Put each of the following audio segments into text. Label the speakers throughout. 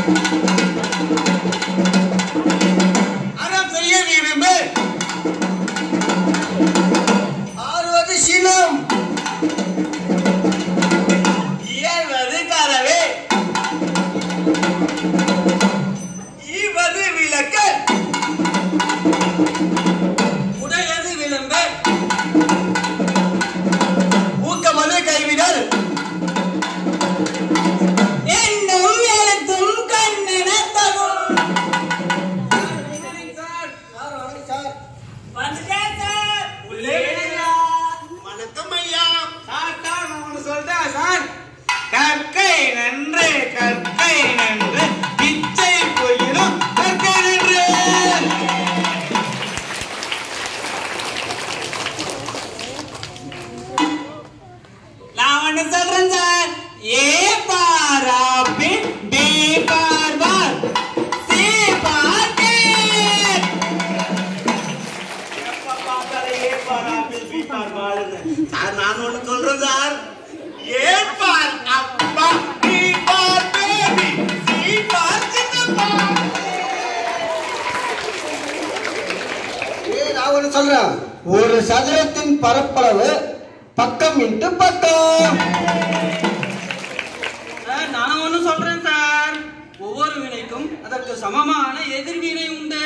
Speaker 1: அறம் செய்ய விரும்பு ஆறுவது சினம் இயல்வது கரவே ஈவது விளக்கு உடையது விளம்பு ஊக்கமது கைவிடல் என்னும் எழுத்தும் கண்ணெனத்தகும்
Speaker 2: வந்துட்டேன் சார்
Speaker 1: உள்ளே வணக்கம் ஐயா
Speaker 3: சார் சார் நான் ஒண்ணு சொல்றேன் சார் கற்கை நன்று கற்கை நன்று பிச்சை போயிடும் கற்கை நன்று நான் ஒண்ணு சொல்றேன் sir A for apple B for ball C for cat
Speaker 1: எப்ப பார்த்தாலும் A for apple B for பாலுன்னு. சார் நான் ஒண்ணு சொல்றேன் சார் ஏ பார் அப்பா B for baby C for சின்னப்பா
Speaker 4: ஏய், நான் ஒண்ணு சொல்றேன் ஒரு சதுரத்தின் பரப்பளவு பக்கம் இன்ட்டு பக்கம்
Speaker 3: சார் நான் ஒண்ணு சொல்றேன் சார் ஒவ்வொரு வினைக்கும் அதற்கு சமமான எதிர்வினை உண்டு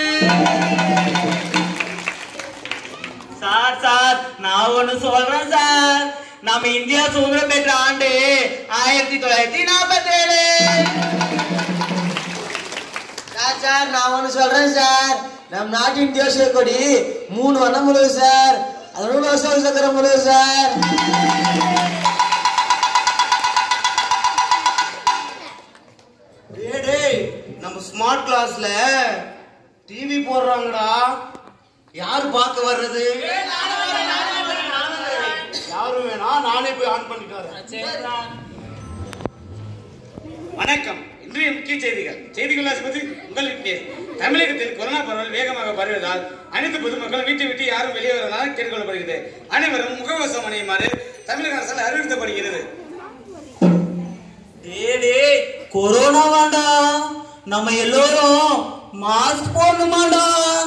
Speaker 2: சார் சார் நான் ஒண்ணு சொல்றேன் சார் நம்ம இந்தியா சுதந்திரம் பெற்ற ஆண்டு ஆயிரத்தி தொள்ளாயிரத்தி நாற்பத்தி ஏழு
Speaker 4: சார் சார் நான் ஒண்ணு சொல்றேன் சார் நம் நாட்டின் தேசிய கொடி மூணு வண்ணம் முழுகு சார் அதோட வருஷம் சக்கரம் முழுகு சார்
Speaker 1: டேய் டேய் நம்ம ஸ்மார்ட் கிளாஸ்ல டிவி போடுறாங்கடா யாரு பார்க்க வர்றது யாரும் வேணா நானே போய் ஆன் பண்ணிட்டு வரேன்
Speaker 3: வணக்கம் இன்றைய முக்கிய செய்திகள் செய்திகள் வாசிப்பது உங்கள் விக்னேஷ் தமிழகத்தில் கொரோனா பரவல் வேகமாக பரவுவதால் அனைத்து பொதுமக்கள் வீட்டை விட்டு யாரும் வெளியே வருவதாக கேட்டுக்கொள்ளப்படுகிறது அனைவரும் முகவசம் அணியுமாறு தமிழக அரசால் அறிவுறுத்தப்படுகிறது
Speaker 2: டேய் டேய் கொரோனா வேண்டாம் நம்ம எல்லோரும் மாஸ்க் போடணுமாடா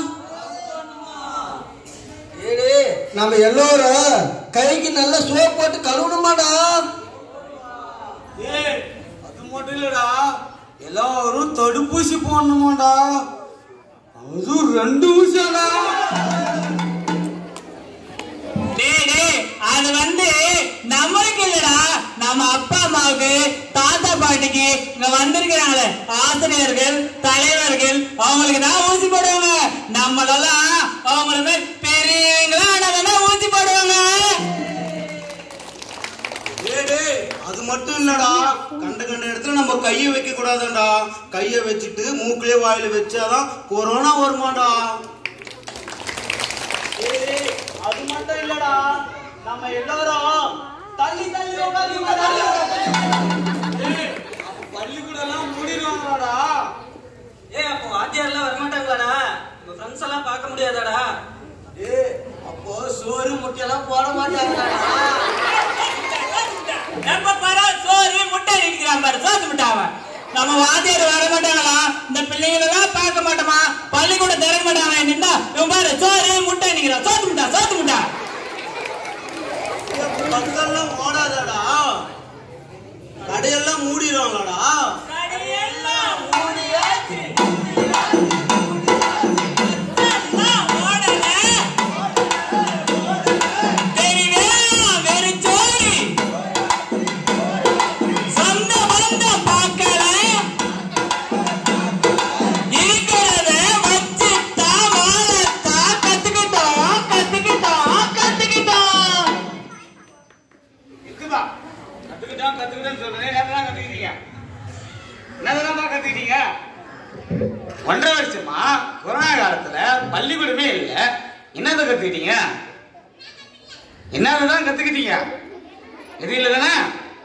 Speaker 4: ஏடு நம்ம எல்லோரும் கைக்கு நல்ல சோப் போட்டு கழுவணுமாடா
Speaker 3: ஏய் அது மட்டும் இல்லடா எல்லாரும் தடுப்பூசி போடணுமாடா அது ரெண்டு ஊசியாடா
Speaker 2: டேய் டேய் அது வந்து நம்மளுக்கு இல்லடா நம்ம அப்பா அம்மாவுக்கு தாத்தா பாட்டிக்கு இங்க வந்திருக்கிறாங்களே ஆசிரியர்கள் தலைவர்கள் அவங்களுக்கு தான் ஊசி போடுவாங்க நம்மளெல்லாம் அவங்களுக்கு பெரியவங்களா ஆனவங்க ஊசி போடுவாங்க
Speaker 1: டேய் டேய், அது மட்டும் இல்லடா கண்ட கண்ட இடத்துல நம்ம கையை வைக்க கூடாதுடா கையை வச்சுட்டு மூக்கிலே வாயில வச்சாதான் கொரோனா வருமாடா
Speaker 2: டேய் டேய், அது மட்டும் இல்லடா நம்ம எல்லாரும் தள்ளி தள்ளி உட்காந்து தள்ளி
Speaker 3: பள்ளிக்கூடெல்லாம் மூடிடுவாங்களாடா
Speaker 5: ஏய் அப்போ வாத்தியார்லாம் வரமாட்டாங்களாடா உங்க ஃப்ரெண்ட்ஸ் எல்லாம் பார்க்க முடியாதாடா
Speaker 4: ஏய், அப்போ சோறு முட்டையெல்லாம் போட மாட்டாங்கடா
Speaker 2: எப்ப பாரு சோறு முட்டை அடிக்கிறான் பாரு சோத்து முட்டாவ நம்ம வாத்தியார் வர மாட்டாங்களா இந்த பிள்ளைங்களை எல்லாம் பார்க்க மாட்டோமா பள்ளிக்கூடம் திறக்க மாட்டாங்க நின்றா இவன் பாரு சோறு முட்டை அடிக்கிறான் சோத்து முட்டா சோத்து முட்டா
Speaker 1: பக்கெல்லாம் ஓடாதடா கடையெல்லாம் மூடிடுவாங்களாடா
Speaker 3: இருக்குதா கத்துக்கிட்டோம் கத்துக்கிட்டோம்னு சொல்றேன் என்னதான் கத்துக்கிட்டீங்க என்னதான் கத்துக்கிட்டீங்க ஒன்றரை வருஷமா கொரோனா காலத்துல பள்ளிக்கூடமே இல்ல என்னதை கத்துக்கிட்டீங்க என்னதான் கத்துக்கிட்டீங்க எது இல்லை தானே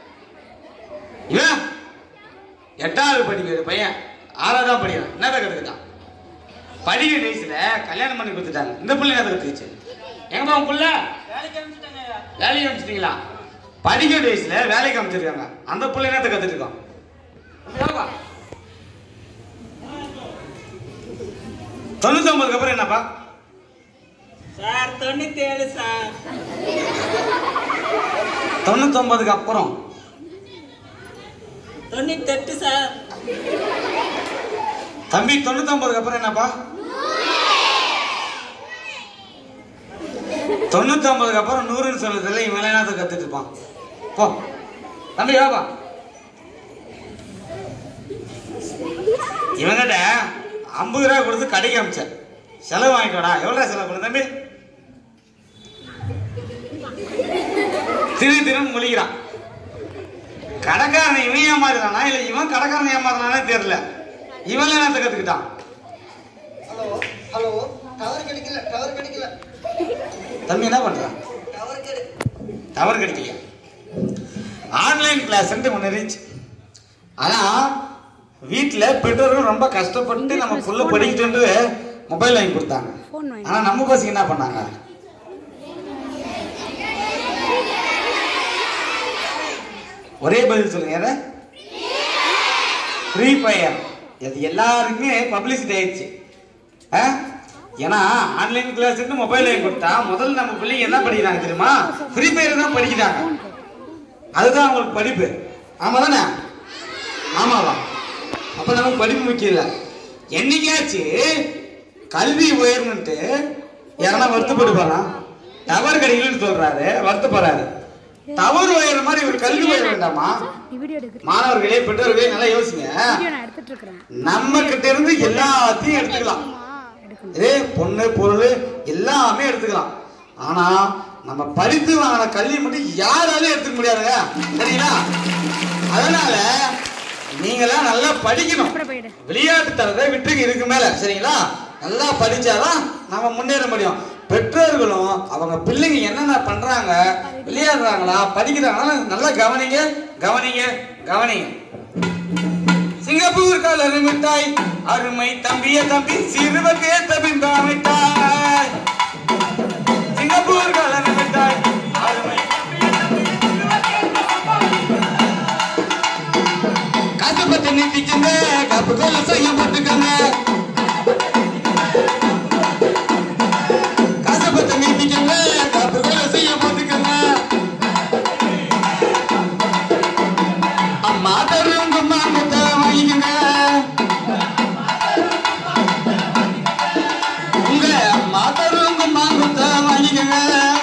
Speaker 3: இவன் எட்டாவது படிக்கிறது பையன் ஆறாவது தான் படிக்கிறான் என்னதான் கத்துக்கிட்டான் படிக்கிற வயசுல கல்யாணம் பண்ணி கொடுத்துட்டாங்க இந்த பிள்ளை என்னதை கத்துக்கிச்சு எங்கப்பா உன் புள்ள
Speaker 5: வேலைக்கு அனுப்பிச்சிட்டாங்க
Speaker 3: வேலைக்கு அனுப்பிச்சிட்டீங்களா படிக்கிற வயசுல வேலைக்கு அனுப்பிச்சிருக்காங்க அந்த பிள்ளை என்னத்தை கத்துட்டு இருக்கோம் தொண்ணூத்தி ஒன்பதுக்கு அப்புறம் என்னப்பா
Speaker 5: சார் தொண்ணூத்தி ஏழு சார்
Speaker 3: தொண்ணூத்தி ஒன்பதுக்கு அப்புறம்
Speaker 5: தொண்ணூத்தி எட்டு சார்
Speaker 3: தம்பி தொண்ணூத்தி ஒன்பதுக்கு அப்புறம் என்னப்பா தொண்ணூத்தி ஒன்பதுக்கு அப்புறம் நூறுன்னு சொல்லுறதுல இவன் என்னத்தை கத்துட்டு இருப்பான் போ தம்பி வாப்பா இவங்கிட்ட ஐம்பது ரூபா கொடுத்து கடைக்கு அமிச்சேன் செலவு வாங்கிட்டோடா எவ்வளோ செலவு பண்ணு தம்பி திரு திருன்னு முழிக்கிறான் கடைக்காரன் இவன் ஏமாறுறானா இல்ல இவன் கடைக்காரன் ஏமாறுறானே தெரியல இவன் என்னத்தை கத்துக்கிட்டான்
Speaker 4: ஹலோ ஹலோ டவர் கிடைக்கல டவர் கிடைக்கல
Speaker 3: தம்பி என்ன பண்றான்
Speaker 4: டவர் கிடை
Speaker 3: டவர் கிடைக்கல ஆன்லைன் கிளாஸ் ஒன்று இருந்துச்சு ஆனா வீட்டுல பெற்றோர்கள் ரொம்ப கஷ்டப்பட்டு நம்ம புள்ள படிக்கிட்டு மொபைல் வாங்கி கொடுத்தாங்க ஆனா நம்ம பசங்க என்ன பண்ணாங்க ஒரே பதில் சொல்லுங்க எதை ஃப்ரீ ஃபயர் இது எல்லாருக்குமே பப்ளிசிட்டி ஆயிடுச்சு ஆ? ஏன்னா ஆன்லைன் கிளாஸ் மொபைல் வாங்கி கொடுத்தா முதல்ல நம்ம பிள்ளைங்க என்ன படிக்கிறாங்க தெரியுமா ஃப்ரீ ஃபயர் தான் படிக்கிறாங்க அதுதான் அவங்களுக்கு படிப்பு ஆமா தானே ஆமாவா அப்ப நமக்கு படிப்பு முக்கியம் இல்லை என்னைக்காச்சு கல்வி உயரணுன்ட்டு யாரா வருத்தப்படுவாரா டவர் கிடைக்கலன்னு சொல்றாரு வருத்தப்படுறாரு டவர் உயர மாதிரி ஒரு கல்வி உயர வேண்டாமா
Speaker 6: வீடியோ எடுக்கிறேன்
Speaker 3: மாணவர்களே பெற்றோர்களே நல்லா யோசிங்க
Speaker 6: வீடியோ நான் எடுத்துட்டு இருக்கிறேன்
Speaker 3: நம்ம கிட்ட இருந்து எல்லாத்தையும் எடுத்துக்கலாம்
Speaker 6: எடுக்கணும்
Speaker 3: இதே பொண்ணு பொருள் எல்லாமே எடுத்துக்கலாம் ஆனா நம்ம படித்து வாங்கின கல்வி மட்டும் யாராலையும் எடுத்துக்க முடியாதுங்க சரிங்களா அதனால நீங்களாம் நல்லா படிக்கணும்
Speaker 6: அப்புறம் போயிடு
Speaker 3: விளையாட்டு தரத்தை விட்டுருக்கு இதுக்கு மேல சரிங்களா நல்லா படிச்சாதான் நம்ம முன்னேற முடியும் பெற்றோர்களும் அவங்க பிள்ளைங்க என்னென்ன பண்றாங்க விளையாடுறாங்களா படிக்கிறாங்களா நல்லா கவனிங்க கவனிங்க கவனிங்க சிங்கப்பூர் கலர் மிட்டாய் அருமை தம்பிய தம்பி சிறுவகே தபிந்தா மிட்டாய் சிங்கப்பூர் கலர் மிட்டாய் அருமை கஷ்டப்பட்டு நிறுத்திக்கங்க கப்பு கொள்ள செய்ய போட்டுக்கங்க கஷ்டப்பட்டு நிறுத்திக்கங்க கப்பு கொள்ள செய்ய போட்டுக்கங்க அம்மா தருங்க மாங்கத்தை வாங்கிக்கங்க உங்க அம்மா தருங்க மாங்கத்தை வாங்கிக்கங்க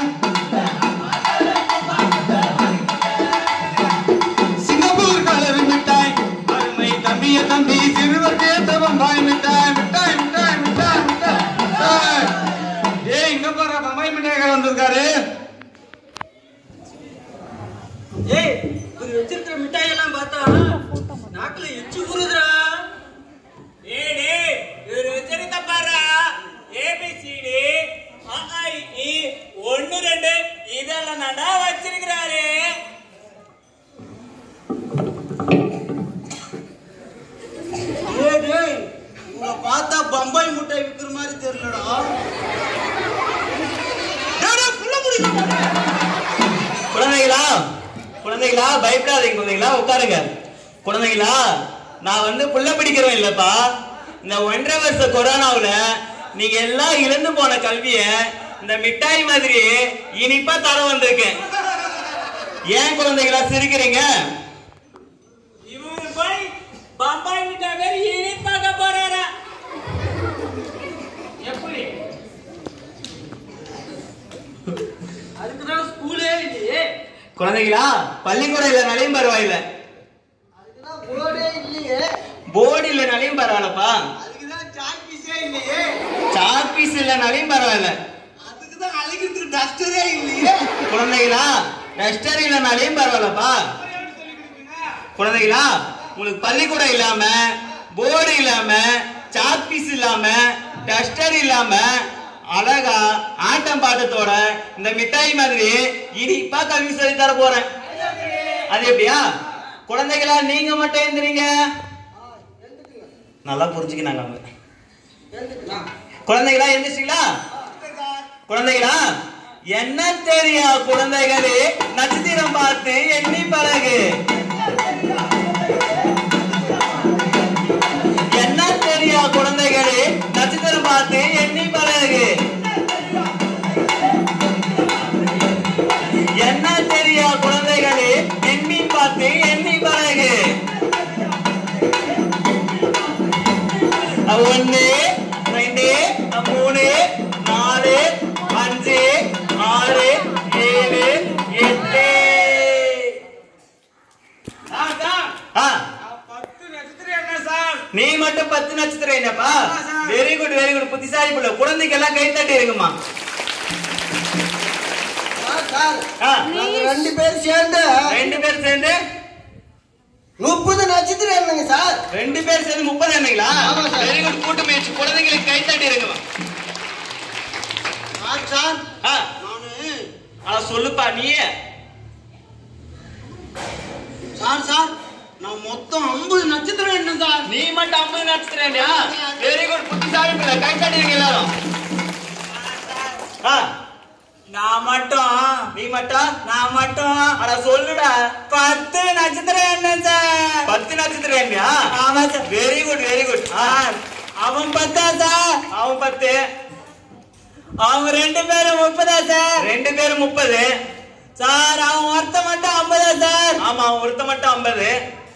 Speaker 3: சிங்கப்பூர் கலர் மிட்டாய் அருமை தம்பிய தம்பி சிறுவர் கேத்தவன் பாய் மிட்டாய் மிட்டாய் மிட்டாய் மிட்டாய் மிட்டாய் மிட்டாய் ஏய் இங்க பாரு பம்பாய் மிட்டாய்க்கார வந்திருக்காரு
Speaker 5: ஏய் இவர் வச்சிருக்கிற மிட்டாய் எல்லாம் பார்த்தா நாக்குல எச்சு ஊறுதுடா
Speaker 2: ஏய் டேய், இவரு வச்சிருக்க பாரு ஏபிசிடி ஒன்னு ரெண்டு இதெல்லாம் நடா வச்சிருக்கிறாரு
Speaker 1: ஏய் டேய் உங்களை பார்த்தா பம்பாய் முட்டை விற்கிற மாதிரி தெரியலடா டேய், டேய், புள்ள முடியும்
Speaker 2: குழந்தைகளா குழந்தைகளா பயப்படாதீங்க குழந்தைகளா உட்காருங்க குழந்தைகளா நான் வந்து புள்ள பிடிக்கிறவன் இல்லப்பா இந்த ஒன்றரை வருஷ கொரோனாவுல நீங்க எல்லாம் இழந்து போன கல்விய இந்த மிட்டாய் மாதிரி இனிப்பா தர வந்திருக்கேன் ஏன் குழந்தைகளா சிரிக்கிறீங்க இவரு போய் பம்பாய் மிட்டாய் மாதிரி இனிப்பாக்க போறாரா எப்படி
Speaker 5: அதுக்குதான் ஸ்கூலே இல்லையே
Speaker 2: குழந்தைகளா பள்ளிக்கூடம் இல்லைனாலையும் பரவாயில்ல
Speaker 4: அதுக்குதான் போர்டே இல்லையே
Speaker 2: போர்டு இல்லைனாலையும் பரவாயில்லப்பா
Speaker 1: அதுக்குதான் சாக்பீஸே இல்லையே
Speaker 2: சாப்பீஸ் இல்லைனாலையும் பரவாயில்ல
Speaker 1: அதுக்குதான் அழைக்கிறதுக்கு டஸ்டரே இல்லையே
Speaker 2: குழந்தைகளா டஸ்டர் இல்லைனாலையும் பரவாயில்லப்பா குழந்தைகளா உங்களுக்கு பள்ளிக்கூடம் இல்லாம போர்டு இல்லாம சாப்பீஸ் இல்லாம டஸ்டர் இல்லாம அழகா ஆட்டம் பாட்டத்தோட இந்த மிட்டாய் மாதிரி இனிப்பா கல்வி சொல்லி தர போறேன் அது எப்படியா குழந்தைகளா நீங்க மட்டும் எந்திரிங்க நல்லா புரிஞ்சுக்கினாங்க அவங்க குழந்தைகளா எந்திரிச்சிங்களா குழந்தைகளா என்ன தெரியா குழந்தைகளே நட்சத்திரம் பார்த்து எண்ணி பழகு என்ன தெரியா குழந்தைகளே நட்சத்திரம் பார்த்து ஒன்னு ரெண்டு மூணு நாலு அஞ்சு ஆறு ஏழு எட்டு
Speaker 3: சார் சார்
Speaker 2: ஆ
Speaker 3: பத்து நட்சத்திரம் என்ன சார்
Speaker 2: நீ மட்டும் பத்து நட்சத்திரம் என்னப்பா
Speaker 3: ஆமா, sir.
Speaker 2: Very good very good புத்திசாலி புள்ள குழந்தைக்கு எல்லாம் கை தட்டி இருக்குமா
Speaker 4: சார் சார்
Speaker 2: ஆ,
Speaker 4: நாங்க ரெண்டு பேர் சேர்ந்து
Speaker 2: ரெண்டு பேர் சேர்ந்து
Speaker 4: முப்பது நட்சத்திரம் என்னங்க சார்
Speaker 2: ரெண்டு பேர் சேர்ந்து முப்பது என்னங்களா
Speaker 4: ஆமா, சார்.
Speaker 2: வெரி குட் கூட்டு முயற்சி குழந்தைங்களுக்கு கை தட்டி இருக்குமா
Speaker 1: சார் சார்
Speaker 2: ஆ,
Speaker 1: நானு
Speaker 2: ஆ, சொல்லுப்பா நீயே
Speaker 1: சார் சார் நான் மொத்தம் ஐம்பது நட்சத்திரம் என்ன சார்
Speaker 2: நீ மட்டும் ஐம்பது நட்சத்திரம் வெரி குட் புத்திசாலி பிள்ளை கை தட்டிருங்க எல்லாரும் ஆ,
Speaker 5: நான் மட்டும்
Speaker 2: நீ மட்டும்
Speaker 5: நான் மட்டும்
Speaker 2: அட சொல்லுடா
Speaker 5: பத்து நட்சத்திரம் என்ன சார்
Speaker 2: பத்து நட்சத்திரம் என்னையா
Speaker 5: ஆமா sir
Speaker 2: very good very good
Speaker 5: sir அவன் பத்தா சார்
Speaker 2: அவன் பத்து
Speaker 5: அவங்க ரெண்டு பேரும் முப்பதா சார்
Speaker 2: ரெண்டு பேரும் முப்பது
Speaker 5: சார் அவன் ஒருத்த மட்டும் ஐம்பதா சார்
Speaker 2: ஆமா அவன் ஒருத்த மட்டும் ஐம்பது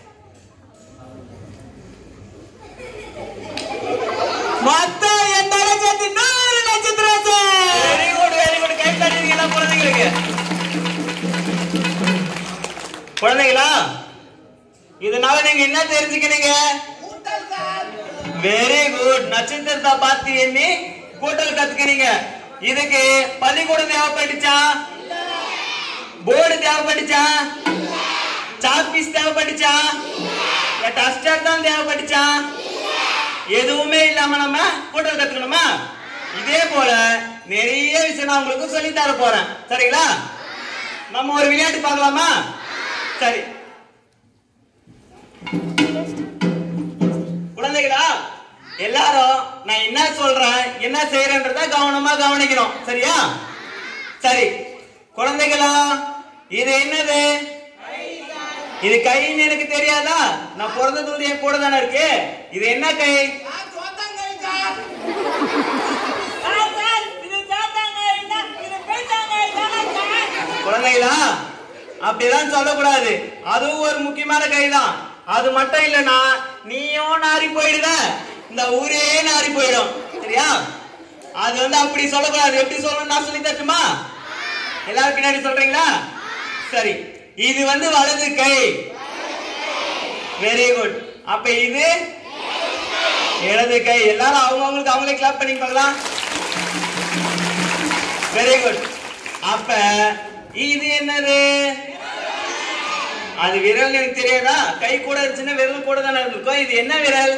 Speaker 5: மொத்தம் எந்த லட்சத்து நூறு நட்சத்திரம் sir
Speaker 2: very good very good கை தட்டிருக்கீங்களா குழந்தைங்களுக்கு குழந்தைங்களா இதனால நீங்க என்ன தெரிஞ்சுக்கிறீங்க வெரி குட் நட்சத்திரத்தை பார்த்து எண்ணி கூட்டல் கத்துக்கிறீங்க இதுக்கு பள்ளிக்கூடம் தேவைப்பட்டுச்சா போர்டு தேவைப்பட்டுச்சா சாக்பீஸ் தேவைப்பட்டுச்சா டஸ்டர் தான் தேவைப்பட்டுச்சா எதுவுமே இல்லாம நம்ம கூட்டல் கத்துக்கணுமா இதே போல நிறைய விஷயம் நான் உங்களுக்கு சொல்லி தர போறேன் சரிங்களா நம்ம ஒரு விளையாட்டு பார்க்கலாமா சரி குழந்தைகளா எல்லாரும் நான் என்ன சொல்றேன் என்ன செய்யறேன்றத கவனமா கவனிக்கணும் சரியா சரி குழந்தைகளா இது என்னது இது கைன்னு எனக்கு தெரியாதா நான் பிறந்தது என் கூட தானே இருக்கு இது என்ன கை குழந்தைகளா அப்படிலாம் சொல்லக்கூடாது அதுவும் ஒரு முக்கியமான கைதான் அது மட்டும் இல்லனா நீயும் நாரி போயிடுத இந்த ஊரே நாரி போயிடும் சரியா அது வந்து அப்படி சொல்லக்கூடாது எப்படி சொல்லணும் நான் சொல்லி தட்டுமா எல்லாரும் பின்னாடி சொல்றீங்களா சரி இது வந்து வலது கை வெரி குட் அப்ப இது இடது கை எல்லாரும் அவங்க அவங்களுக்கு அவங்களே கிளாப் பண்ணி பார்க்கலாம் வெரி குட் அப்ப இது என்னது அது விரல் எனக்கு தெரியாதா கை கூட இருந்துச்சுன்னா விரல் கூட தானே இருந்திருக்கும் இது என்ன விரல்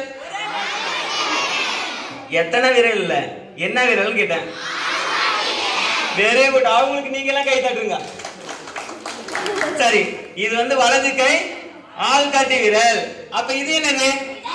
Speaker 2: எத்தனை விரல் இல்ல என்ன விரல் கேட்டேன் வெரி குட் அவங்களுக்கு நீங்க எல்லாம் கை தட்டுங்க சரி இது வந்து வலது கை ஆள் காட்டி விரல் அப்ப இது என்னது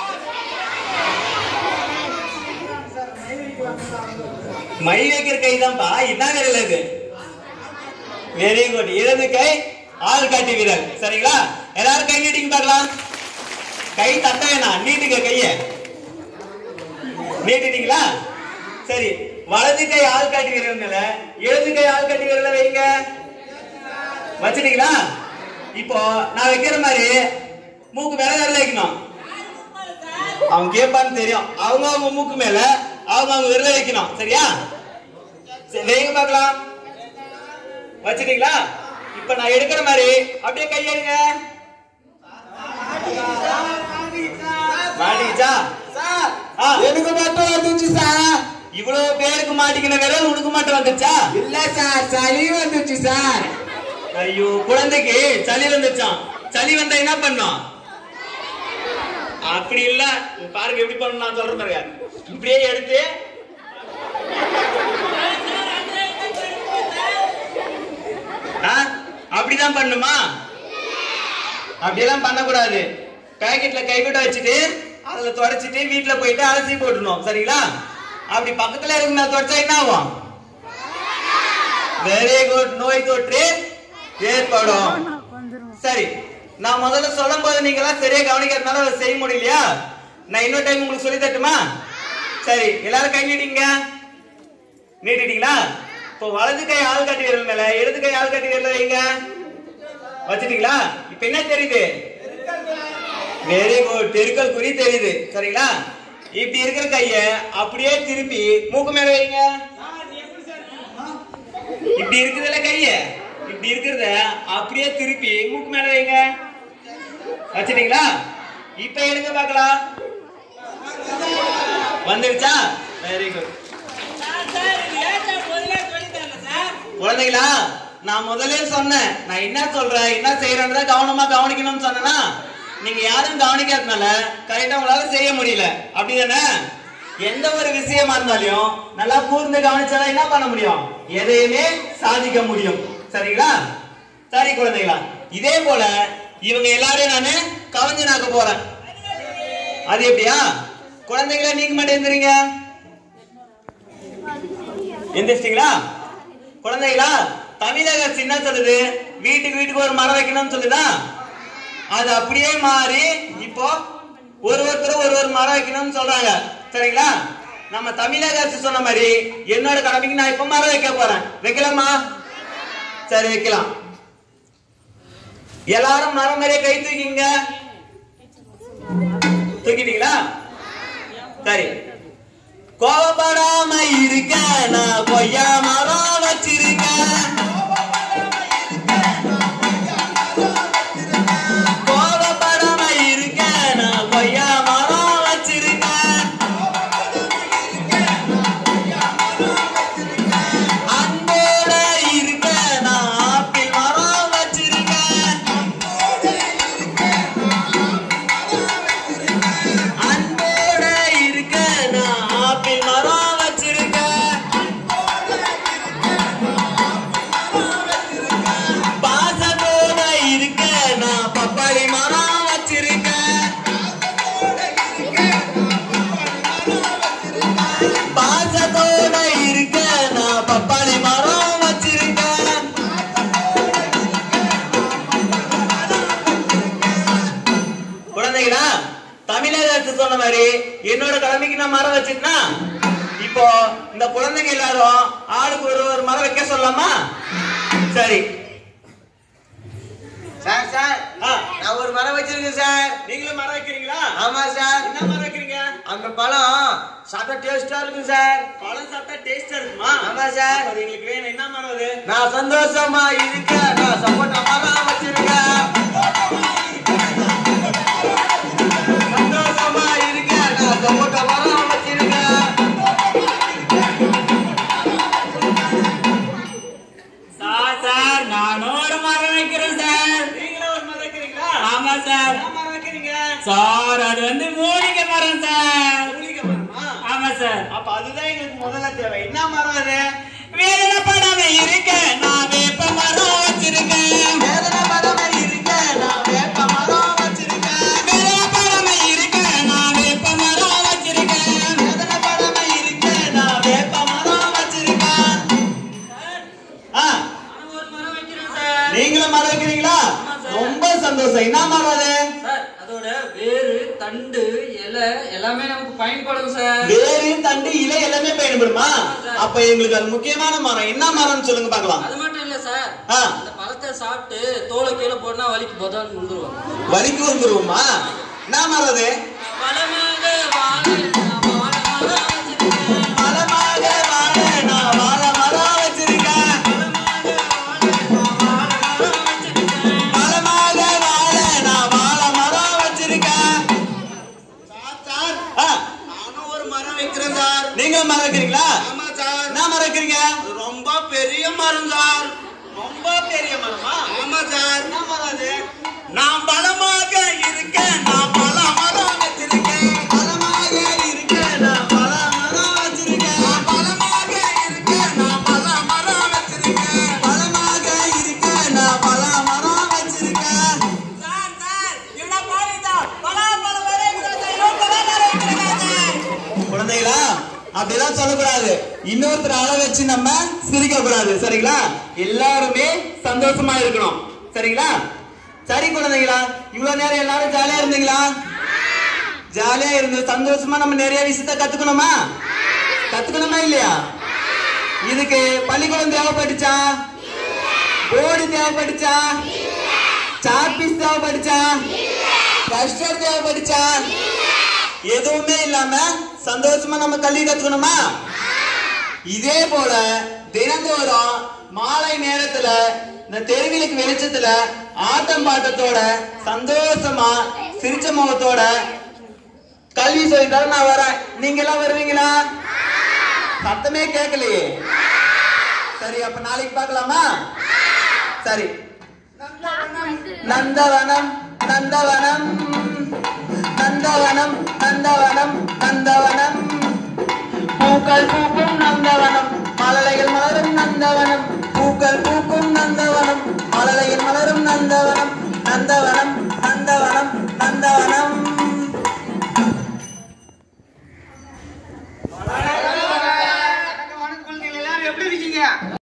Speaker 2: மை வைக்கிற கை தான்ப்பா இதான் விரல் இது வெரி குட் இடது கை ஆள் காட்டி விரல் சரிங்களா எல்லாரும் கை நீட்டிங்க பார்க்கலாம் கை தட்ட வேணாம் நீட்டுங்க கைய நீட்டிட்டீங்களா சரி வலது கை ஆள் காட்டி விரல் மேல இடது கை ஆள் காட்டி விரல வைங்க வச்சிட்டீங்களா இப்போ நான் வைக்கிற மாதிரி மூக்கு மேல விரல வைக்கணும் அவன் கேட்பான்னு தெரியும் அவங்க அவங்க மூக்கு மேல அவங்க அவங்க விரல வைக்கணும் சரியா சரி வைங்க பார்க்கலாம் வச்சிட்டீங்களா இப்ப நான் எடுக்கிற மாதிரி அப்படியே கையெடுங்க மாட்டிக்கிச்சா
Speaker 4: சார்
Speaker 2: ஆ.
Speaker 4: எனக்கு மட்டும் வந்துச்சு சார்
Speaker 2: இவ்வளவு பேருக்கு மாட்டிக்கின விரல் உனக்கு மட்டும் வந்துச்சா
Speaker 4: இல்ல சார் சளி வந்துச்சு சார்
Speaker 2: ஐயோ குழந்தைக்கு சளி வந்துச்சான் சளி வந்தா என்ன பண்ணும் அப்படி இல்ல இங்க பாருங்க எப்படி பண்ணணும் நான் சொல்றேன் பாருங்க இப்படியே எடுத்து ஆ? அப்படிதான் பண்ணுமா அப்படியெல்லாம் பண்ணக்கூடாது பேக்கெட்ல கைவிட்ட வச்சுட்டு அதுல தொடச்சிட்டு வீட்டுல போயிட்டு அலசி போட்டுணும் சரிங்களா அப்படி பக்கத்துல இருக்குமே தொடச்சா என்ன ஆகும் வெரி குட் நோய் தொற்று ஏற்படும்
Speaker 6: வந்துரும்
Speaker 2: சரி நான் முதல்ல சொல்லும் போது நீங்க எல்லாம் சரியா கவனிக்கிறதுனால அதை செய்ய முடியலையா நான் இன்னொரு டைம் உங்களுக்கு சொல்லி தட்டுமா சரி எல்லாரும் கை நீட்டிங்க நீட்டிட்டீங்களா இப்போ வலது கை ஆள் கட்டி விரல் மேல இடது கை ஆள் கட்டி விரல் வைங்க வச்சிட்டீங்களா இப்ப என்ன தெரியுது வெரி குட் தெருக்கல் குறி தெரியுது சரிங்களா இப்படி இருக்கிற கைய அப்படியே திருப்பி மூக்கு மேல வைங்க இப்படி இருக்குதுல்ல கைய இப்படி இருக்கிறத அப்படியே திருப்பி மூக்கு மேல வைங்க வச்சிட்டீங்களா இப்ப எடுங்க பார்க்கலாம் வந்துடுச்சா வெரி குட் குழந்தைகளா நான் முதல்ல சொன்னேன் நான் என்ன சொல்றேன் என்ன செய்யறேன்னு கவனமா கவனிக்கணும்னு சொன்னேன்னா நீங்க யாரும் கவனிக்காதனால கரெக்டா உங்களால செய்ய முடியல அப்படிதானே எந்த ஒரு விஷயமா இருந்தாலும் நல்லா கூர்ந்து கவனிச்சாதான் என்ன பண்ண முடியும் எதையுமே சாதிக்க முடியும் சரிங்களா சரி குழந்தைகளா இதே போல இவங்க எல்லாரையும் நானு கவஞ்சனாக்க போறேன் அது எப்படியா குழந்தைகளா நீங்க மட்டும் எந்திரீங்க எந்திரிச்சிட்டீங்களா குழந்தைகளா தமிழக அரசு என்ன சொல்லுது வீட்டுக்கு வீட்டுக்கு ஒரு மரம் வைக்கணும்னு சொல்லுதா அது அப்படியே மாறி இப்போ ஒரு ஒருத்தர் ஒரு ஒரு மரம் வைக்கணும்னு சொல்றாங்க சரிங்களா நம்ம தமிழக அரசு சொன்ன மாதிரி என்னோட கடமைக்கு நான் இப்ப மரம் வைக்க போறேன் வைக்கலாமா சரி வைக்கலாம் எல்லாரும் மரம் மாதிரியே கை தூக்கிங்க தூக்கிட்டீங்களா சரி கோவப்படாம இருக்க நான் கொய்யா மரம் வச்சிருக்கேன் கோவப்படாம இருக்க நான் கொய்யா மரம் வச்சிருக்கேன் அன்போட இருக்க நான் ஆப்பிள் மரம் வச்சிருக்கேன் அன்போட இருக்க நான் ஆப்பிள் மரம் வச்சிருக்கேன் பாசத்தோட இருக்க நான் பப்பாளி மரம் வச்சிருக்கேன் பாசத்தோட இருக்க நான் பப்பாளி மரம் வச்சிருக்கேன் குழந்தைகளா தமிழக அரசு சொன்ன மாதிரி என்னோட கடமைக்கு நான் மரம் வச்சிருந்தா இப்போ இந்த குழந்தைங்க எல்லாரும் ஆளுக்கு ஒரு ஒரு மரம் வைக்க சொல்லலாமா சரி
Speaker 4: சார் சார்
Speaker 2: ஆ,
Speaker 4: நான் ஒரு மரம் வச்சிருக்கேன் சார்
Speaker 2: நீங்களும் மரம் வைக்கிறீங்களா
Speaker 4: ஆமா சார்
Speaker 2: என்ன மரம் வைக்கிறீங்க
Speaker 4: அந்த பழம் சாப்பிட்டா டேஸ்டா இருக்கும் சார்
Speaker 2: பழம் சாப்பிட்டா டேஸ்டா இருக்குமா
Speaker 4: ஆமா சார்.
Speaker 2: அது எங்களுக்கு வேணும் என்ன மரம் அது
Speaker 4: நான் சந்தோஷமா இருக்க நான் சப்போட்டா மரம் வச்சிருக்கேன் சந்தோஷமா இருக்க நான் சப்போட்டா மரம் வச்சிருக்கேன்
Speaker 2: சார் சார் நானும் ஒரு மரம் வைக்கிறேன் சார் நீங்களும் ஒரு மரம் வைக்கிறீங்களா ஆமா சார் என்ன மரம் வைக்கிறீங்க சார் அது வந்து மூலிகை மரம் சார் மூலிகை மரமா ஆமா சார் அப்ப அதுதான் எங்களுக்கு முதல்ல தேவை என்ன மரம் அது வேதனைப்படாம இருக்க நான் வேப்ப மரம் வச்சிருக்கேன்
Speaker 4: வேதனை படாம இருக்க நான் வேப்ப மரம் வச்சிருக்கேன்
Speaker 2: வேதனைப்படாம இருக்க நான் வேப்ப மரம் வச்சிருக்கேன்
Speaker 4: வேதனை படாம இருக்க நான் வேப்ப மரம் வச்சிருக்கேன்
Speaker 2: ஆ
Speaker 5: நானும் ஒரு மரம் வைக்கிறேன் சார்
Speaker 2: நீங்களும் மரம் வைக்கிறீங்களா ரொம்ப சந்தோஷம் என்ன மரம் அது
Speaker 5: சார் அதோட வேறு தண்டு இலை எல்லாமே நமக்கு பயன்படும் சார்
Speaker 2: வேறு தண்டு இலை எல்லாமே பயன்படுமா அப்ப எங்களுக்கு அது முக்கியமான மரம் என்ன மரம்னு சொல்லுங்க பார்க்கலாம்
Speaker 5: அது மட்டும் இல்ல சார்
Speaker 2: ஆ.
Speaker 5: அந்த பழத்தை சாப்பிட்டு தோலை கீழே போனா வலிக்கு போதான் விழுந்துருவோம்
Speaker 2: வலிக்கு வந்துருவோமா என்ன மரம் அது
Speaker 5: வளமாக வாழ நான் வாழ மரம் வச்சிருக்கேன்.
Speaker 2: மரமாக வாழ நான் வாழ மரம் வச்சிருக்கேன் மரமாக வாழ நான் வாழ மரம் வச்சிருக்கேன்
Speaker 1: சார்
Speaker 2: ஆ,
Speaker 1: நானும் ஒரு மரம் வைக்கிறேன் சார்
Speaker 2: நீங்களும் மரம் வைக்கிறீங்களா
Speaker 1: ஆமா சார்
Speaker 2: என்ன மரம் வைக்கிறீங்க
Speaker 1: அது ரொம்ப பெரிய மரம் சார்
Speaker 2: ரொம்ப பெரிய மரமா
Speaker 1: ஆமா சார்
Speaker 2: என்ன மரம் அது நான் பலமாக இருக்கேன் நான் பல மரம் வச்சிருக்கேன் பலமாக இருக்கேன் நான் பல மரம் வச்சிருக்கேன் நான் பலமாக இருக்கேன் நான் பல மரம் வச்சிருக்கேன் பலமாக இருக்கேன் நான் பல மரம் வச்சிருக்கேன் சார் சார் இவன பாருங்க பல பல மரம் குழந்தைகளா அப்படிலாம் சொல்லக்கூடாது இன்னொருத்தர் அள வச்சு நம்ம சிரிக்க கூடாது சரிங்களா எல்லாருமே சந்தோஷமா இருக்கணும் சரிங்களா சரி குழந்தைகளா இவ்வளவு நேரம் எல்லாரும் ஜாலியா இருந்தீங்களா ஜாலியா இருந்து சந்தோஷமா நம்ம நிறைய விஷயத்த கத்துக்கணுமா கத்துக்கணுமா இல்லையா இதுக்கு பள்ளிக்கூடம் தேவைப்பட்டுச்சா போர்டு தேவைப்பட்டுச்சா சாப்பீஸ் தேவைப்பட்டுச்சா கஸ்டர் தேவைப்பட்டுச்சா எதுவுமே இல்லாம சந்தோஷமா நம்ம கல்வி கத்துக்கணுமா இதே போல தினந்தோறும் மாலை நேரத்துல இந்த தெருவிலுக்கு வெளிச்சத்துல ஆட்டம் பாட்டத்தோட சந்தோஷமா சிரிச்ச முகத்தோட கல்வி சொல்லிட்டாலும் நான் வரேன் நீங்க எல்லாம் வருவீங்களா சத்தமே கேட்கலையே சரி அப்ப நாளைக்கு பார்க்கலாமா சரி நந்தவனம் நந்தவனம் நந்தவனம் நந்தவனம் நந்தவனம் பூக்கள் பூக்கும் நந்தவனம் மலலைகள் மலரும் நந்தவனம் பூக்கள் பூக்கும் நந்தவனம் மலலைகள் மலரும் நந்தவனம் நந்தவனம் நந்தவனம் நந்தவனம்
Speaker 3: வணக்கம் வணக்கம் குழந்தைகள் எல்லாரும் எப்படி இருக்கீங்க